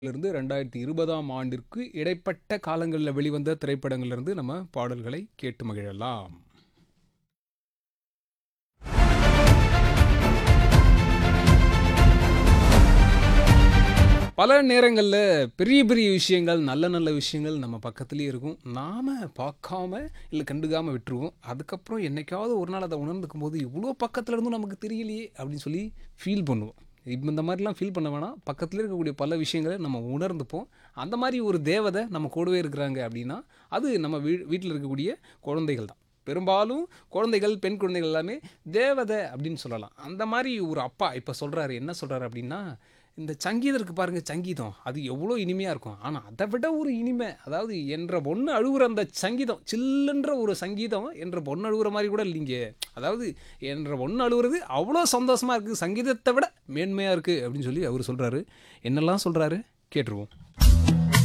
இருந்து ரெண்டாயிரத்தி இருபதாம் ஆண்டிற்கு இடைப்பட்ட காலங்களில் வெளிவந்த திரைப்படங்களிலிருந்து நம்ம பாடல்களை கேட்டு மகிழலாம் பல நேரங்களில் பெரிய பெரிய விஷயங்கள் நல்ல நல்ல விஷயங்கள் நம்ம பக்கத்துலேயே இருக்கும் நாம் பார்க்காம இல்லை கண்டுக்காமல் விட்டுருவோம் அதுக்கப்புறம் என்னைக்காவது ஒரு நாள் அதை உணர்ந்துக்கும் போது இவ்வளோ பக்கத்தில் இருந்தும் நமக்கு தெரியலையே அப்படின்னு சொல்லி ஃபீல் பண்ணுவோம் இப்போ இந்த மாதிரிலாம் ஃபீல் பண்ண வேணாம் பக்கத்தில் இருக்கக்கூடிய பல விஷயங்களை நம்ம உணர்ந்துப்போம் அந்த மாதிரி ஒரு தேவதை நம்ம கூடவே இருக்கிறாங்க அப்படின்னா அது நம்ம வீ வீட்டில் இருக்கக்கூடிய குழந்தைகள் தான் பெரும்பாலும் குழந்தைகள் பெண் குழந்தைகள் எல்லாமே தேவதை அப்படின்னு சொல்லலாம் அந்த மாதிரி ஒரு அப்பா இப்போ சொல்கிறாரு என்ன சொல்கிறாரு அப்படின்னா இந்த சங்கீதம் இருக்குது பாருங்கள் சங்கீதம் அது எவ்வளோ இனிமையாக இருக்கும் ஆனால் அதை விட ஒரு இனிமை அதாவது என்ற பொண்ணு அழுகுற அந்த சங்கீதம் சில்லுன்ற ஒரு சங்கீதம் என்ற பொண்ணு அழுகுற மாதிரி கூட இல்லைங்க அதாவது என்ற பொண்ணு அழுகுறது அவ்வளோ சந்தோஷமாக இருக்குது சங்கீதத்தை விட மேன்மையாக இருக்குது அப்படின்னு சொல்லி அவர் சொல்கிறாரு என்னெல்லாம் சொல்கிறாரு கேட்டுருவோம்